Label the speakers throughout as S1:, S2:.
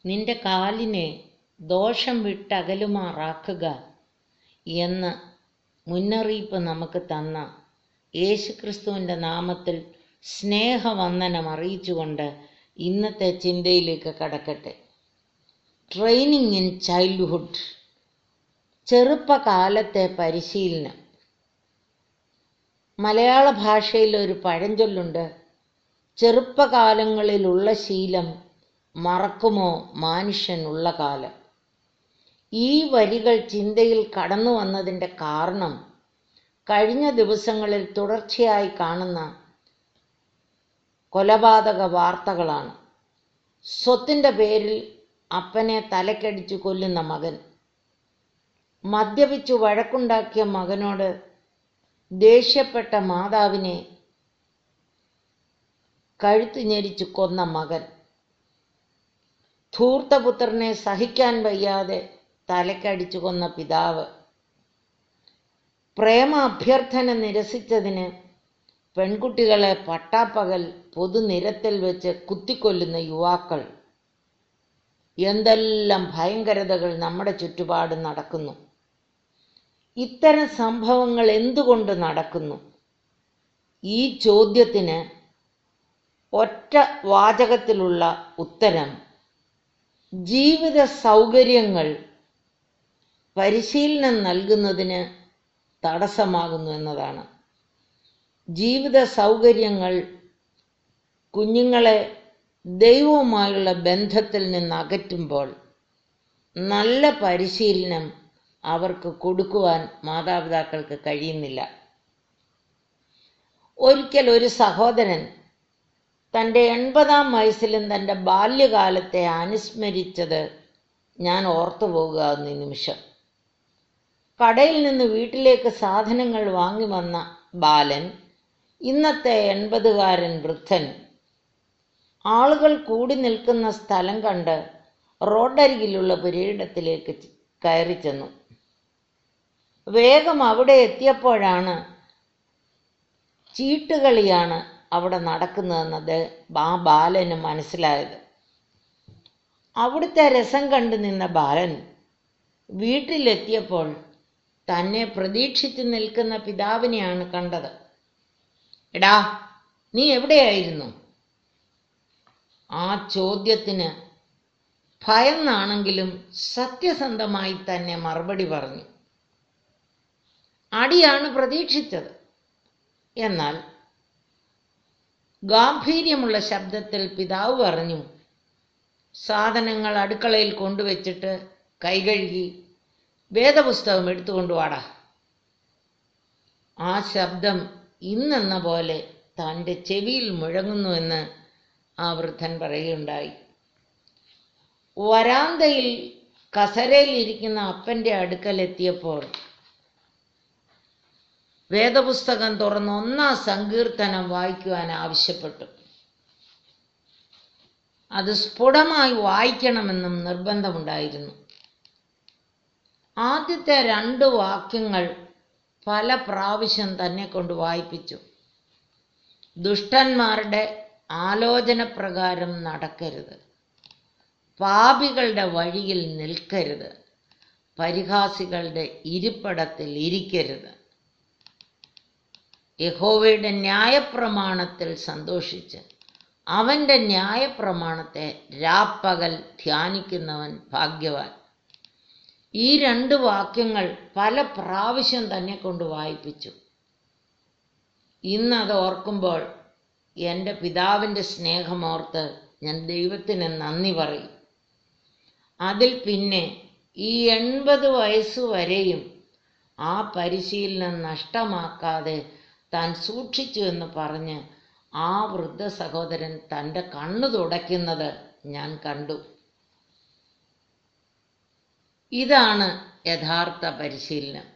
S1: നിന്റെ കാലിനെ ദോഷം വിട്ടകലുമാറാക്കുക എന്ന് മുന്നറിയിപ്പ് നമുക്ക് തന്ന യേശുക്രിസ്തുവിൻ്റെ നാമത്തിൽ സ്നേഹവന്ദനം അറിയിച്ചുകൊണ്ട് ഇന്നത്തെ ചിന്തയിലേക്ക് കടക്കട്ടെ ട്രെയിനിങ് ഇൻ ചൈൽഡ്ഹുഡ് ചെറുപ്പകാലത്തെ പരിശീലനം മലയാള ഭാഷയിൽ ഒരു പഴഞ്ചൊല്ലുണ്ട് ചെറുപ്പകാലങ്ങളിലുള്ള ശീലം മറക്കുമോ മനുഷ്യനുള്ള കാലം ഈ വരികൾ ചിന്തയിൽ കടന്നു വന്നതിൻ്റെ കാരണം കഴിഞ്ഞ ദിവസങ്ങളിൽ തുടർച്ചയായി കാണുന്ന കൊലപാതക വാർത്തകളാണ് സ്വത്തിൻ്റെ പേരിൽ അപ്പനെ തലക്കടിച്ചു കൊല്ലുന്ന മകൻ മദ്യപിച്ചു വഴക്കുണ്ടാക്കിയ മകനോട് ദേഷ്യപ്പെട്ട മാതാവിനെ കഴുത്ത് ഞെരിച്ചു കൊന്ന മകൻ ധൂർത്തപുത്രനെ സഹിക്കാൻ വയ്യാതെ തലക്കടിച്ചു കൊന്ന പിതാവ് പ്രേമ അഭ്യർത്ഥന നിരസിച്ചതിന് പെൺകുട്ടികളെ പട്ടാപ്പകൽ പൊതുനിരത്തിൽ വെച്ച് കുത്തിക്കൊല്ലുന്ന യുവാക്കൾ എന്തെല്ലാം ഭയങ്കരതകൾ നമ്മുടെ ചുറ്റുപാട് നടക്കുന്നു ഇത്തരം സംഭവങ്ങൾ എന്തുകൊണ്ട് നടക്കുന്നു ഈ ചോദ്യത്തിന് ഒറ്റ വാചകത്തിലുള്ള ഉത്തരം ജീവിത സൗകര്യങ്ങൾ പരിശീലനം നൽകുന്നതിന് തടസ്സമാകുന്നു എന്നതാണ് ജീവിത സൗകര്യങ്ങൾ കുഞ്ഞുങ്ങളെ ദൈവവുമായുള്ള ബന്ധത്തിൽ നിന്ന് അകറ്റുമ്പോൾ നല്ല പരിശീലനം അവർക്ക് കൊടുക്കുവാൻ മാതാപിതാക്കൾക്ക് കഴിയുന്നില്ല ഒരിക്കൽ ഒരു സഹോദരൻ തൻ്റെ എൺപതാം വയസ്സിലും തൻ്റെ ബാല്യകാലത്തെ അനുസ്മരിച്ചത് ഞാൻ ഓർത്തു പോകുക എന്ന നിമിഷം കടയിൽ നിന്ന് വീട്ടിലേക്ക് സാധനങ്ങൾ വാങ്ങി വന്ന ബാലൻ ഇന്നത്തെ എൺപതുകാരൻ വൃദ്ധൻ ആളുകൾ കൂടി നിൽക്കുന്ന സ്ഥലം കണ്ട് റോഡരികിലുള്ള പുരയിടത്തിലേക്ക് കയറി ചെന്നു വേഗം അവിടെ എത്തിയപ്പോഴാണ് ചീട്ടുകളിയാണ് അവിടെ നടക്കുന്നതെന്നത് ആ ബാലന് മനസ്സിലായത് അവിടുത്തെ രസം കണ്ടു നിന്ന ബാലൻ വീട്ടിലെത്തിയപ്പോൾ തന്നെ പ്രതീക്ഷിച്ചു നിൽക്കുന്ന പിതാവിനെയാണ് കണ്ടത് എടാ നീ എവിടെയായിരുന്നു ആ ചോദ്യത്തിന് ഭയന്നാണെങ്കിലും സത്യസന്ധമായി തന്നെ മറുപടി പറഞ്ഞു അടിയാണ് പ്രതീക്ഷിച്ചത് എന്നാൽ ഗാംഭീര്യമുള്ള ശബ്ദത്തിൽ പിതാവ് പറഞ്ഞു സാധനങ്ങൾ അടുക്കളയിൽ കൊണ്ടുവച്ചിട്ട് കൈകഴുകി വേദപുസ്തകം എടുത്തുകൊണ്ട് വാടാ ആ ശബ്ദം ഇന്നെന്ന പോലെ തൻ്റെ ചെവിയിൽ മുഴങ്ങുന്നുവെന്ന് ആ വൃദ്ധൻ പറയുകയുണ്ടായി വരാന്തയിൽ കസരയിൽ ഇരിക്കുന്ന അപ്പൻ്റെ അടുക്കലെത്തിയപ്പോൾ വേദപുസ്തകം തുറന്ന് ഒന്നാം സങ്കീർത്തനം വായിക്കുവാൻ ആവശ്യപ്പെട്ടു അത് സ്ഫുടമായി വായിക്കണമെന്നും നിർബന്ധമുണ്ടായിരുന്നു ആദ്യത്തെ രണ്ട് വാക്യങ്ങൾ പല പ്രാവശ്യം തന്നെ കൊണ്ട് വായിപ്പിച്ചു ദുഷ്ടന്മാരുടെ ആലോചന പ്രകാരം നടക്കരുത് പാപികളുടെ വഴിയിൽ നിൽക്കരുത് പരിഹാസികളുടെ ഇരിപ്പിടത്തിൽ ഇരിക്കരുത് യഹോവയുടെ ന്യായപ്രമാണത്തിൽ സന്തോഷിച്ച് അവൻ്റെ ന്യായപ്രമാണത്തെ രാപ്പകൽ ധ്യാനിക്കുന്നവൻ ഭാഗ്യവാൻ ഈ രണ്ട് വാക്യങ്ങൾ പല പ്രാവശ്യം തന്നെ കൊണ്ട് വായിപ്പിച്ചു ഇന്നത് ഓർക്കുമ്പോൾ എൻ്റെ പിതാവിൻ്റെ സ്നേഹമോർത്ത് ഞാൻ ദൈവത്തിന് നന്ദി പറയും അതിൽ പിന്നെ ഈ എൺപത് വയസ്സ് വരെയും ആ പരിശീലനം നഷ്ടമാക്കാതെ താൻ സൂക്ഷിച്ചു എന്ന് പറഞ്ഞ് ആ വൃദ്ധ സഹോദരൻ തൻ്റെ കണ്ണു തുടയ്ക്കുന്നത് ഞാൻ കണ്ടു ഇതാണ് യഥാർത്ഥ പരിശീലനം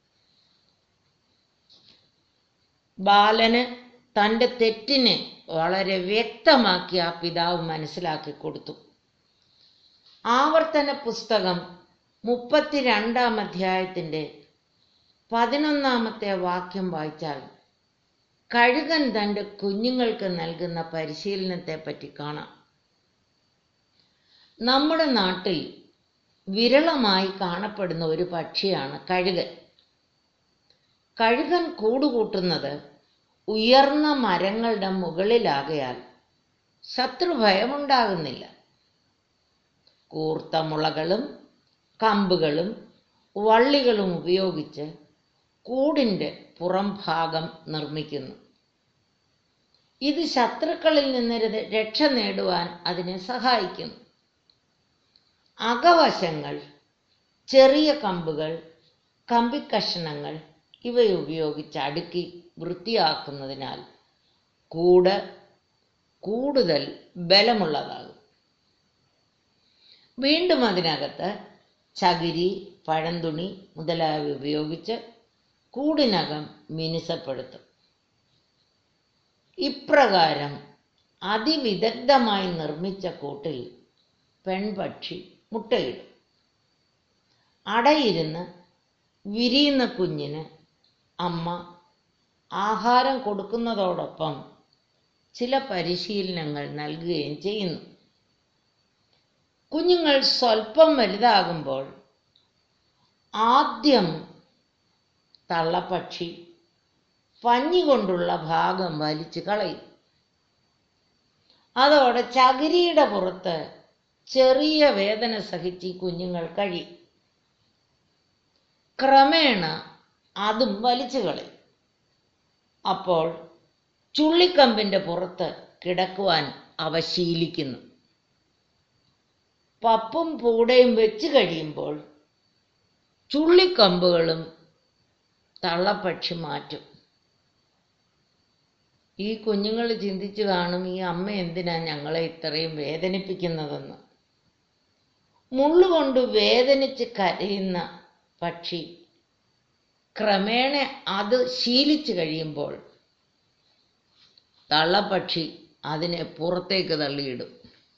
S1: ബാലന് തൻ്റെ തെറ്റിനെ വളരെ വ്യക്തമാക്കി ആ പിതാവ് മനസ്സിലാക്കി കൊടുത്തു ആവർത്തന പുസ്തകം മുപ്പത്തിരണ്ടാം അധ്യായത്തിൻ്റെ പതിനൊന്നാമത്തെ വാക്യം വായിച്ചാൽ കഴുകൻ തൻ്റെ കുഞ്ഞുങ്ങൾക്ക് നൽകുന്ന പരിശീലനത്തെ പറ്റി കാണാം നമ്മുടെ നാട്ടിൽ വിരളമായി കാണപ്പെടുന്ന ഒരു പക്ഷിയാണ് കഴുകൻ കഴുകൻ കൂടുകൂട്ടുന്നത് ഉയർന്ന മരങ്ങളുടെ മുകളിലാകയാൽ ശത്രുഭയമുണ്ടാകുന്നില്ല കൂർത്ത മുളകളും കമ്പുകളും വള്ളികളും ഉപയോഗിച്ച് കൂടിൻ്റെ പുറം ഭാഗം നിർമ്മിക്കുന്നു ഇത് ശത്രുക്കളിൽ നിന്ന് ര- രക്ഷ നേടുവാൻ അതിനെ സഹായിക്കുന്നു അകവശങ്ങൾ ചെറിയ കമ്പുകൾ കമ്പിക്കഷണങ്ങൾ ഇവയുപയോഗിച്ച് അടുക്കി വൃത്തിയാക്കുന്നതിനാൽ കൂട് കൂടുതൽ ബലമുള്ളതാകും വീണ്ടും അതിനകത്ത് ചകിരി പഴന്തുണി മുതലായവ ഉപയോഗിച്ച് കൂടിനകം മിനുസപ്പെടുത്തും ഇപ്രകാരം അതിവിദഗ്ധമായി നിർമ്മിച്ച കൂട്ടിൽ പെൺപക്ഷി മുട്ടയിടും അടയിരുന്ന് വിരിയുന്ന കുഞ്ഞിന് അമ്മ ആഹാരം കൊടുക്കുന്നതോടൊപ്പം ചില പരിശീലനങ്ങൾ നൽകുകയും ചെയ്യുന്നു കുഞ്ഞുങ്ങൾ സ്വല്പം വലുതാകുമ്പോൾ ആദ്യം തള്ളപ്പക്ഷി പഞ്ഞി കൊണ്ടുള്ള ഭാഗം വലിച്ചു കളയും അതോടെ ചകിരിയുടെ പുറത്ത് ചെറിയ വേദന സഹിച്ച് ഈ കുഞ്ഞുങ്ങൾ കഴിയും ക്രമേണ അതും വലിച്ചു കളയും അപ്പോൾ ചുള്ളിക്കമ്പിന്റെ പുറത്ത് കിടക്കുവാൻ അവ ശീലിക്കുന്നു പപ്പും പൂടയും വെച്ച് കഴിയുമ്പോൾ ചുള്ളിക്കമ്പുകളും തള്ളപ്പക്ഷി മാറ്റും ഈ കുഞ്ഞുങ്ങൾ ചിന്തിച്ചു കാണും ഈ അമ്മ എന്തിനാ ഞങ്ങളെ ഇത്രയും വേദനിപ്പിക്കുന്നതെന്ന് മുള്ളുകൊണ്ട് വേദനിച്ച് കരയുന്ന പക്ഷി ക്രമേണ അത് ശീലിച്ചു കഴിയുമ്പോൾ തള്ളപ്പക്ഷി അതിനെ പുറത്തേക്ക് തള്ളിയിടും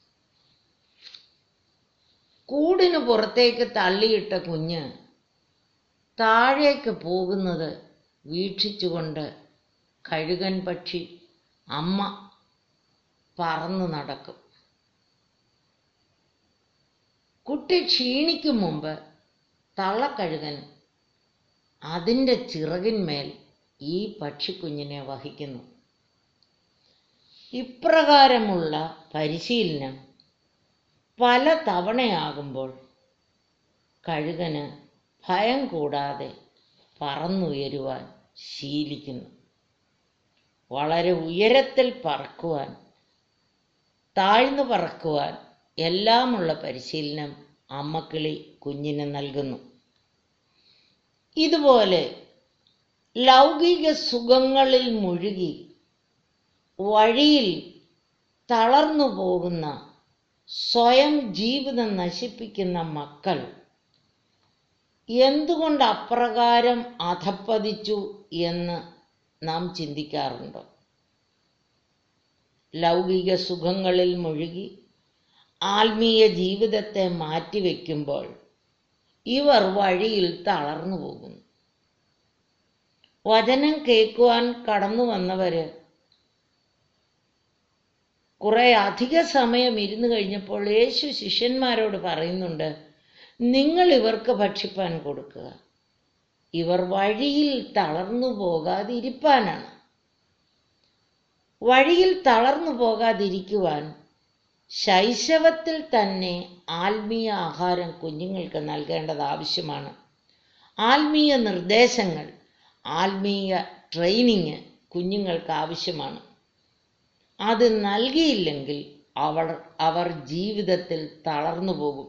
S1: കൂടിന് പുറത്തേക്ക് തള്ളിയിട്ട കുഞ്ഞ് താഴേക്ക് പോകുന്നത് വീക്ഷിച്ചുകൊണ്ട് കഴുകൻ പക്ഷി അമ്മ പറന്നു നടക്കും കുട്ടി ക്ഷീണിക്കും മുമ്പ് തള്ളക്കഴുകൻ അതിൻ്റെ ചിറകിന്മേൽ ഈ പക്ഷിക്കുഞ്ഞിനെ വഹിക്കുന്നു ഇപ്രകാരമുള്ള പരിശീലനം പല തവണയാകുമ്പോൾ കഴുകന് ഭയം കൂടാതെ പറന്നുയരുവാൻ ശീലിക്കുന്നു വളരെ ഉയരത്തിൽ പറക്കുവാൻ താഴ്ന്നു പറക്കുവാൻ എല്ലാമുള്ള പരിശീലനം അമ്മക്കിളി കുഞ്ഞിന് നൽകുന്നു ഇതുപോലെ ലൗകിക സുഖങ്ങളിൽ മുഴുകി വഴിയിൽ തളർന്നു പോകുന്ന സ്വയം ജീവിതം നശിപ്പിക്കുന്ന മക്കൾ എന്തുകൊണ്ട് അപ്രകാരം അധപ്പതിച്ചു എന്ന് നാം ചിന്തിക്കാറുണ്ടോ ലൗകിക സുഖങ്ങളിൽ മുഴുകി ആത്മീയ ജീവിതത്തെ മാറ്റിവെക്കുമ്പോൾ ഇവർ വഴിയിൽ തളർന്നു പോകുന്നു വചനം കേൾക്കുവാൻ കടന്നു വന്നവര് കുറെ അധിക സമയം ഇരുന്ന് കഴിഞ്ഞപ്പോൾ യേശു ശിഷ്യന്മാരോട് പറയുന്നുണ്ട് നിങ്ങൾ ഇവർക്ക് ഭക്ഷിപ്പാൻ കൊടുക്കുക ഇവർ വഴിയിൽ തളർന്നു പോകാതിരിപ്പാനാണ് വഴിയിൽ തളർന്നു പോകാതിരിക്കുവാൻ ശൈശവത്തിൽ തന്നെ ആത്മീയ ആഹാരം കുഞ്ഞുങ്ങൾക്ക് നൽകേണ്ടത് ആവശ്യമാണ് ആത്മീയ നിർദ്ദേശങ്ങൾ ആത്മീയ ട്രെയിനിങ് കുഞ്ഞുങ്ങൾക്ക് ആവശ്യമാണ് അത് നൽകിയില്ലെങ്കിൽ അവർ അവർ ജീവിതത്തിൽ തളർന്നു പോകും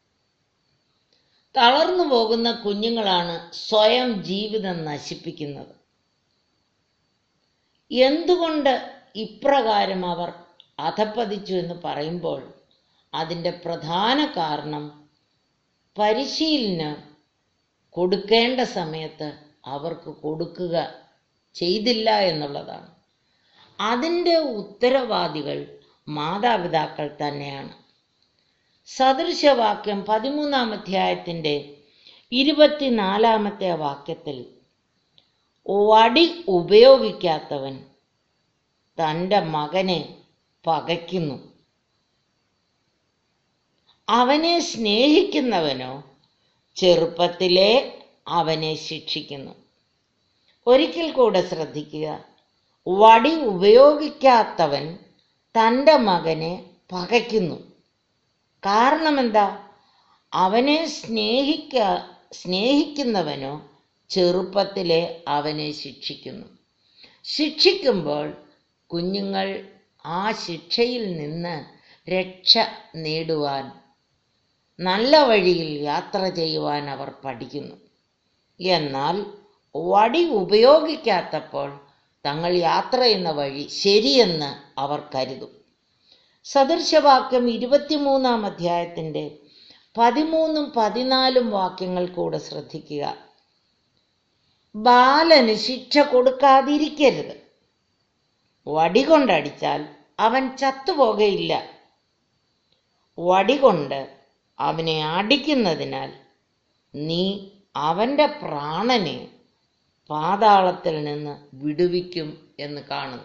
S1: തളർന്നു പോകുന്ന കുഞ്ഞുങ്ങളാണ് സ്വയം ജീവിതം നശിപ്പിക്കുന്നത് എന്തുകൊണ്ട് ഇപ്രകാരം അവർ അധപ്പതിച്ചു എന്ന് പറയുമ്പോൾ അതിൻ്റെ പ്രധാന കാരണം പരിശീലനം കൊടുക്കേണ്ട സമയത്ത് അവർക്ക് കൊടുക്കുക ചെയ്തില്ല എന്നുള്ളതാണ് അതിൻ്റെ ഉത്തരവാദികൾ മാതാപിതാക്കൾ തന്നെയാണ് സദൃശവാക്യം പതിമൂന്നാം അധ്യായത്തിൻ്റെ ഇരുപത്തിനാലാമത്തെ വാക്യത്തിൽ വടി ഉപയോഗിക്കാത്തവൻ തൻ്റെ മകനെ പകയ്ക്കുന്നു അവനെ സ്നേഹിക്കുന്നവനോ ചെറുപ്പത്തിലെ അവനെ ശിക്ഷിക്കുന്നു ഒരിക്കൽ കൂടെ ശ്രദ്ധിക്കുക വടി ഉപയോഗിക്കാത്തവൻ തൻ്റെ മകനെ പകയ്ക്കുന്നു കാരണം എന്താ അവനെ സ്നേഹിക്ക സ്നേഹിക്കുന്നവനോ ചെറുപ്പത്തിലെ അവനെ ശിക്ഷിക്കുന്നു ശിക്ഷിക്കുമ്പോൾ കുഞ്ഞുങ്ങൾ ആ ശിക്ഷയിൽ നിന്ന് രക്ഷ നേടുവാൻ നല്ല വഴിയിൽ യാത്ര ചെയ്യുവാൻ അവർ പഠിക്കുന്നു എന്നാൽ വടി ഉപയോഗിക്കാത്തപ്പോൾ തങ്ങൾ യാത്ര ചെയ്യുന്ന വഴി ശരിയെന്ന് അവർ കരുതും സദൃശവാക്യം ഇരുപത്തിമൂന്നാം അധ്യായത്തിൻ്റെ പതിമൂന്നും പതിനാലും വാക്യങ്ങൾ കൂടെ ശ്രദ്ധിക്കുക ബാലന് ശിക്ഷ കൊടുക്കാതിരിക്കരുത് വടി കൊണ്ടടിച്ചാൽ അവൻ ചത്തുപോകയില്ല വടി കൊണ്ട് അവനെ അടിക്കുന്നതിനാൽ നീ അവൻ്റെ പ്രാണനെ പാതാളത്തിൽ നിന്ന് വിടുവിക്കും എന്ന് കാണുന്നു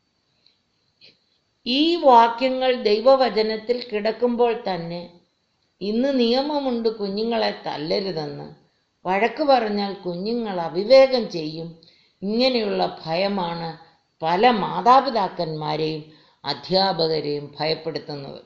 S1: ഈ വാക്യങ്ങൾ ദൈവവചനത്തിൽ കിടക്കുമ്പോൾ തന്നെ ഇന്ന് നിയമമുണ്ട് കുഞ്ഞുങ്ങളെ തല്ലരുതെന്ന് വഴക്ക് പറഞ്ഞാൽ കുഞ്ഞുങ്ങൾ അവിവേകം ചെയ്യും ഇങ്ങനെയുള്ള ഭയമാണ് പല മാതാപിതാക്കന്മാരെയും അധ്യാപകരെയും ഭയപ്പെടുത്തുന്നത്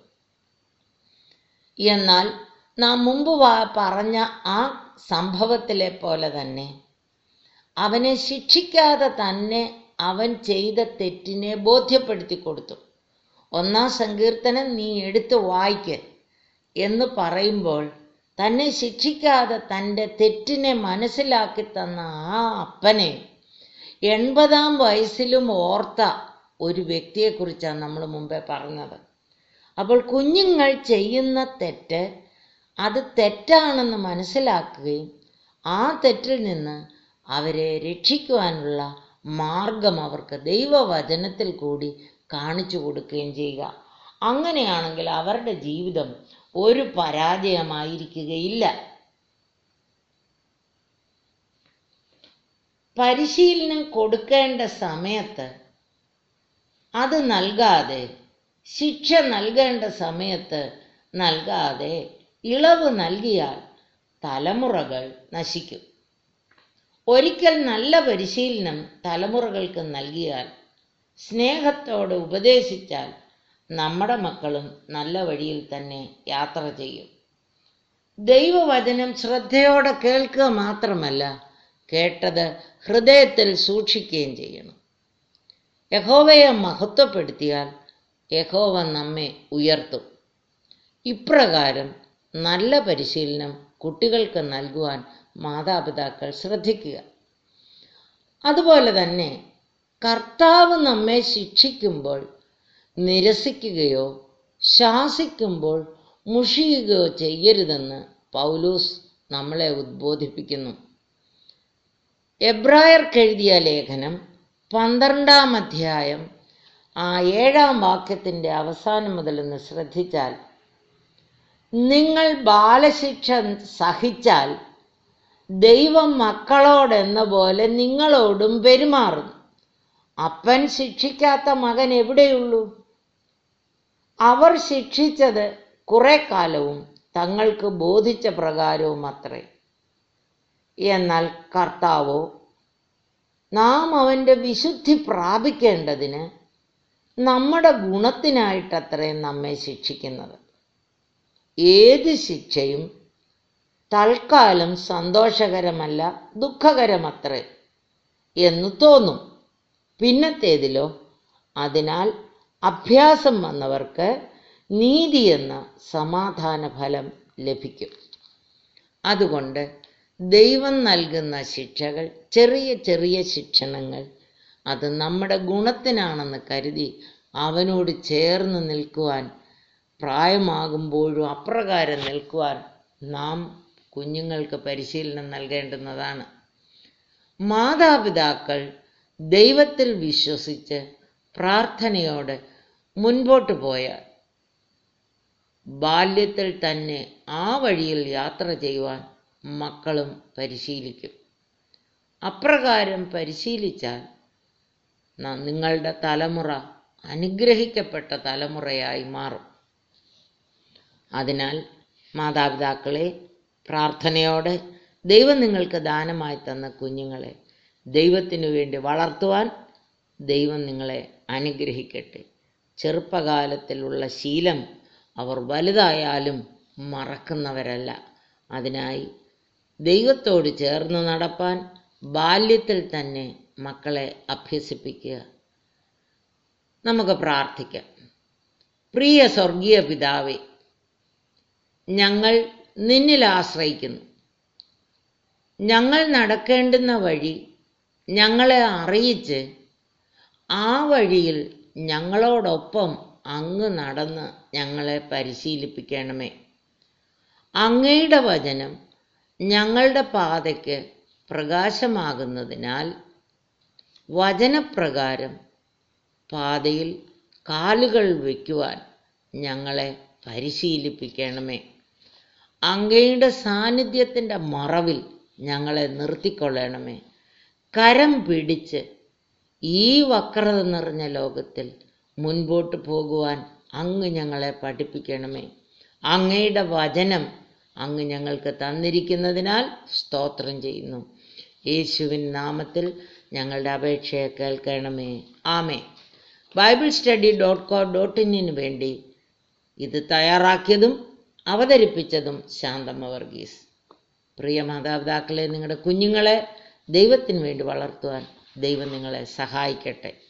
S1: എന്നാൽ നാം മുമ്പ് വാ- പറഞ്ഞ ആ സംഭവത്തിലെ പോലെ തന്നെ അവനെ ശിക്ഷിക്കാതെ തന്നെ അവൻ ചെയ്ത തെറ്റിനെ ബോധ്യപ്പെടുത്തി കൊടുത്തു ഒന്നാം സങ്കീർത്തനം നീ എടുത്ത് വായിക്ക് എന്ന് പറയുമ്പോൾ തന്നെ ശിക്ഷിക്കാതെ തൻ്റെ തെറ്റിനെ മനസ്സിലാക്കി തന്ന ആ അപ്പനെ എൺപതാം വയസ്സിലും ഓർത്ത ഒരു വ്യക്തിയെക്കുറിച്ചാണ് നമ്മൾ മുമ്പേ പറഞ്ഞത് അപ്പോൾ കുഞ്ഞുങ്ങൾ ചെയ്യുന്ന തെറ്റ് അത് തെറ്റാണെന്ന് മനസ്സിലാക്കുകയും ആ തെറ്റിൽ നിന്ന് അവരെ രക്ഷിക്കുവാനുള്ള മാർഗം അവർക്ക് ദൈവവചനത്തിൽ കൂടി കാണിച്ചു കൊടുക്കുകയും ചെയ്യുക അങ്ങനെയാണെങ്കിൽ അവരുടെ ജീവിതം ഒരു പരാജയമായിരിക്കുകയില്ല പരിശീലനം കൊടുക്കേണ്ട സമയത്ത് അത് നൽകാതെ ശിക്ഷ നൽകേണ്ട സമയത്ത് നൽകാതെ ഇളവ് നൽകിയാൽ തലമുറകൾ നശിക്കും ഒരിക്കൽ നല്ല പരിശീലനം തലമുറകൾക്ക് നൽകിയാൽ സ്നേഹത്തോടെ ഉപദേശിച്ചാൽ നമ്മുടെ മക്കളും നല്ല വഴിയിൽ തന്നെ യാത്ര ചെയ്യും ദൈവവചനം ശ്രദ്ധയോടെ കേൾക്കുക മാത്രമല്ല കേട്ടത് ഹൃദയത്തിൽ സൂക്ഷിക്കുകയും ചെയ്യണം യഹോവയെ മഹത്വപ്പെടുത്തിയാൽ യഹോവ നമ്മെ ഉയർത്തും ഇപ്രകാരം നല്ല പരിശീലനം കുട്ടികൾക്ക് നൽകുവാൻ മാതാപിതാക്കൾ ശ്രദ്ധിക്കുക അതുപോലെ തന്നെ കർത്താവ് നമ്മെ ശിക്ഷിക്കുമ്പോൾ നിരസിക്കുകയോ ശാസിക്കുമ്പോൾ മുഷിയുകയോ ചെയ്യരുതെന്ന് പൗലൂസ് നമ്മളെ ഉദ്ബോധിപ്പിക്കുന്നു എബ്രായർക്കെഴുതിയ ലേഖനം പന്ത്രണ്ടാം അധ്യായം ആ ഏഴാം വാക്യത്തിൻ്റെ അവസാനം മുതലൊന്ന് ശ്രദ്ധിച്ചാൽ നിങ്ങൾ ബാലശിക്ഷ സഹിച്ചാൽ ദൈവം മക്കളോടെന്ന പോലെ നിങ്ങളോടും പെരുമാറുന്നു അപ്പൻ ശിക്ഷിക്കാത്ത മകൻ എവിടെയുള്ളൂ അവർ ശിക്ഷിച്ചത് കുറെ കാലവും തങ്ങൾക്ക് ബോധിച്ച പ്രകാരവും അത്രേ എന്നാൽ കർത്താവോ നാം അവൻ്റെ വിശുദ്ധി പ്രാപിക്കേണ്ടതിന് നമ്മുടെ ഗുണത്തിനായിട്ടത്രേ നമ്മെ ശിക്ഷിക്കുന്നത് ഏത് ശിക്ഷയും തൽക്കാലം സന്തോഷകരമല്ല ദുഃഖകരമത്രേ എന്ന് തോന്നും പിന്നത്തേതിലോ അതിനാൽ അഭ്യാസം വന്നവർക്ക് നീതി എന്ന സമാധാന ഫലം ലഭിക്കും അതുകൊണ്ട് ദൈവം നൽകുന്ന ശിക്ഷകൾ ചെറിയ ചെറിയ ശിക്ഷണങ്ങൾ അത് നമ്മുടെ ഗുണത്തിനാണെന്ന് കരുതി അവനോട് ചേർന്ന് നിൽക്കുവാൻ പ്രായമാകുമ്പോഴും അപ്രകാരം നിൽക്കുവാൻ നാം കുഞ്ഞുങ്ങൾക്ക് പരിശീലനം നൽകേണ്ടുന്നതാണ് മാതാപിതാക്കൾ ദൈവത്തിൽ വിശ്വസിച്ച് പ്രാർത്ഥനയോടെ മുൻപോട്ട് പോയാൽ ബാല്യത്തിൽ തന്നെ ആ വഴിയിൽ യാത്ര ചെയ്യുവാൻ മക്കളും പരിശീലിക്കും അപ്രകാരം പരിശീലിച്ചാൽ ന- നിങ്ങളുടെ തലമുറ അനുഗ്രഹിക്കപ്പെട്ട തലമുറയായി മാറും അതിനാൽ മാതാപിതാക്കളെ പ്രാർത്ഥനയോടെ ദൈവം നിങ്ങൾക്ക് ദാനമായി തന്ന കുഞ്ഞുങ്ങളെ ദൈവത്തിനു വേണ്ടി വളർത്തുവാൻ ദൈവം നിങ്ങളെ അനുഗ്രഹിക്കട്ടെ ചെറുപ്പകാലത്തിലുള്ള ശീലം അവർ വലുതായാലും മറക്കുന്നവരല്ല അതിനായി ദൈവത്തോട് ചേർന്ന് നടപ്പാൻ ബാല്യത്തിൽ തന്നെ മക്കളെ അഭ്യസിപ്പിക്കുക നമുക്ക് പ്രാർത്ഥിക്കാം പ്രിയ സ്വർഗീയ പിതാവേ ഞങ്ങൾ നിന്നിൽ ആശ്രയിക്കുന്നു ഞങ്ങൾ നടക്കേണ്ടുന്ന വഴി ഞങ്ങളെ അറിയിച്ച് ആ വഴിയിൽ ഞങ്ങളോടൊപ്പം അങ്ങ് നടന്ന് ഞങ്ങളെ പരിശീലിപ്പിക്കണമേ അങ്ങയുടെ വചനം ഞങ്ങളുടെ പാതയ്ക്ക് പ്രകാശമാകുന്നതിനാൽ വചനപ്രകാരം പാതയിൽ കാലുകൾ വയ്ക്കുവാൻ ഞങ്ങളെ പരിശീലിപ്പിക്കണമേ അങ്ങയുടെ സാന്നിധ്യത്തിൻ്റെ മറവിൽ ഞങ്ങളെ നിർത്തിക്കൊള്ളണമേ കരം പിടിച്ച് ഈ വക്രത നിറഞ്ഞ ലോകത്തിൽ മുൻപോട്ട് പോകുവാൻ അങ്ങ് ഞങ്ങളെ പഠിപ്പിക്കണമേ അങ്ങയുടെ വചനം അങ്ങ് ഞങ്ങൾക്ക് തന്നിരിക്കുന്നതിനാൽ സ്തോത്രം ചെയ്യുന്നു യേശുവിൻ നാമത്തിൽ ഞങ്ങളുടെ അപേക്ഷയെ കേൾക്കണമേ ആമേ Bible study dot co dot ഇന്നിന് വേണ്ടി ഇത് തയ്യാറാക്കിയതും അവതരിപ്പിച്ചതും ശാന്തമ്മ വർഗീസ് പ്രിയ മാതാപിതാക്കളെ നിങ്ങളുടെ കുഞ്ഞുങ്ങളെ ദൈവത്തിന് വേണ്ടി വളർത്തുവാൻ ദൈവം നിങ്ങളെ സഹായിക്കട്ടെ